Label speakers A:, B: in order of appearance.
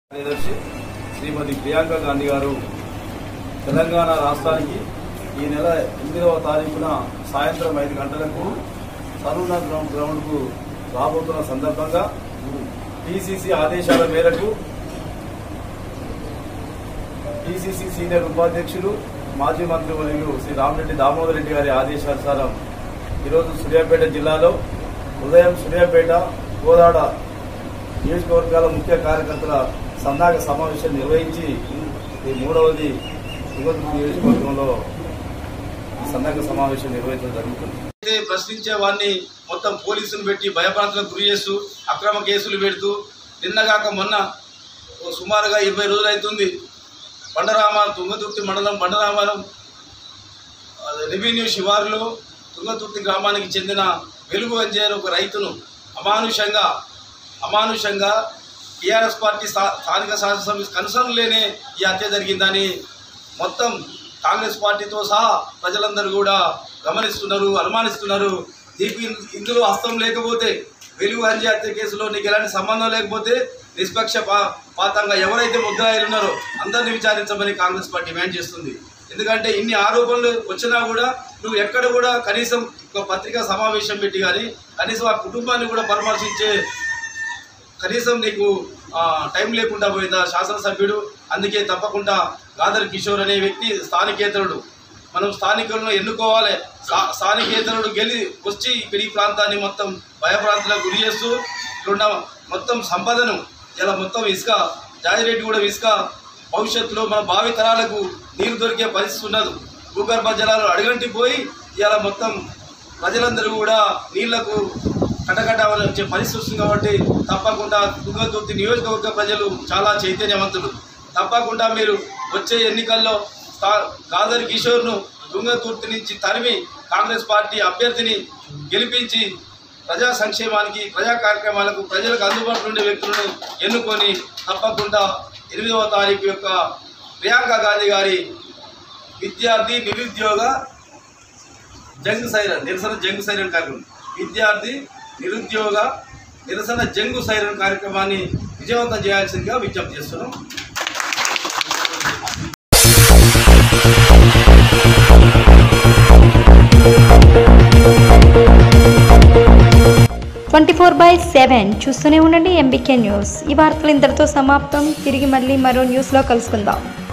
A: కార్యదర్శి శ్రీమతి ప్రియాంక గాంధీ గారు తెలంగాణ రాష్ట్రానికి ఈ నెల ఎనిమిదవ తారీఖున సాయంత్రం ఐదు గంటలకు సరూనా గ్రౌండ్ గ్రౌండ్కు రాబోతున్న సందర్భంగా పిసిసి ఆదేశాల మేరకు పిసిసి సీనియర్ ఉపాధ్యక్షులు మాజీ మంత్రి వర్యులు శ్రీ రామరెడ్డి దామోదర్ రెడ్డి గారి ఆదేశానుసారం ఈరోజు సూర్యాపేట జిల్లాలో ఉదయం సూర్యాపేట కోదాడ నియోజకవర్గాల ముఖ్య కార్యకర్తల సన్నాహక సమావేశం నిర్వహించి ఈ మూడవది తుంగతుర్తి నియోజకవర్గంలో ఈ సన్నాహక సమావేశం నిర్వహించడం జరుగుతుంది అయితే ప్రశ్నించే వారిని మొత్తం పోలీసులు పెట్టి భయభ్రాంతులకు గురి చేస్తూ అక్రమ కేసులు పెడుతూ నిన్నగాక మొన్న ఓ సుమారుగా ఇరవై రోజులు అవుతుంది బండరామ తుంగతుర్తి మండలం బండరామారం ఆ, రెవెన్యూ శివారులో తుంగతుర్తి గ్రామానికి చెందిన వెలుగు అంజే అనే ఒక రైతును అమానుషంగా అమానుషంగా టీఆర్ఎస్ పార్టీ స్థా- స్థానిక శాసనసభ కన్సర్న్ లేనే ఈ హత్య జరిగిందని మొత్తం కాంగ్రెస్ పార్టీతో సహా ప్రజలందరూ కూడా గమనిస్తున్నారు అనుమానిస్తున్నారు దీనికి ఇందులో హస్తం లేకపోతే వెలుగు హంజీ హత్య కేసులో నీకు ఎలాంటి సంబంధం లేకపోతే నిష్పక్ష పా- పాతంగా ఎవరైతే ముద్దాయిలు ఉన్నారో అందరినీ విచారించమని కాంగ్రెస్ పార్టీ డిమాండ్ చేస్తుంది ఎందుకంటే ఇన్ని ఆరోపణలు వచ్చినా కూడా నువ్వు ఎక్కడ కూడా కనీసం ఒక పత్రికా సమావేశం పెట్టి కానీ కనీసం ఆ కుటుంబాన్ని కూడా పరామర్శించే కనీసం నీకు ఆ, టైం లేకుండా పోయిందా శాసనసభ్యుడు అందుకే తప్పకుండా గాదర్ కిషోర్ అనే వ్యక్తి స్థానికేతరుడు మనం స్థానికులను ఎన్నుకోవాలి స్థా- స్థానికేతరుడు గెలి వచ్చి ఇక్కడ ఈ ప్రాంతాన్ని మొత్తం భయప్రాంతాలకు గురి చేస్తూ ఇక్కడున్న మొత్తం సంపదను ఇలా మొత్తం ఇసుక జాయిరెడ్డి కూడా ఇసుక భవిష్యత్తులో మన భావి తరాలకు నీరు దొరికే పరిస్థితి ఉన్నది భూగర్భ జలాలు అడుగంటిపోయి ఇలా మొత్తం ప్రజలందరూ కూడా నీళ్లకు కటకటాలని వచ్చే పరిస్థితి వస్తుంది కాబట్టి తప్పకుండా తుంగతుర్తి నియోజకవర్గ ప్రజలు చాలా చైతన్యవంతులు తప్పకుండా మీరు వచ్చే ఎన్నికల్లో స్థా- గాదర్ కిషోర్ను తుంగతుర్తి నుంచి తరిమి కాంగ్రెస్ పార్టీ అభ్యర్థిని గెలిపించి ప్రజా సంక్షేమానికి ప్రజా కార్యక్రమాలకు ప్రజలకు అందుబాటులో ఉండే వ్యక్తులను ఎన్నుకొని తప్పకుండా ఎనిమిదవ తారీఖు యొక్క ప్రియాంక గాంధీ గారి విద్యార్థి నిరుద్యోగ జంగ్ సైరన్ నిరసన జంగ్ సైరన్ కార్యక్రమం విద్యార్థి నిరుద్యోగ నిరసన జంగు సైరన్ కార్యక్రమాన్ని విజయవంతం చేయాల్సిందిగా విజ్ఞప్తి చేస్తున్నాం
B: ట్వంటీ ఫోర్ బై సెవెన్ చూస్తూనే ఉండండి ఎంబీకే న్యూస్ ఈ వార్తలు ఇంతటితో సమాప్తం తిరిగి మళ్ళీ మరో న్యూస్లో కలుసుకుందాం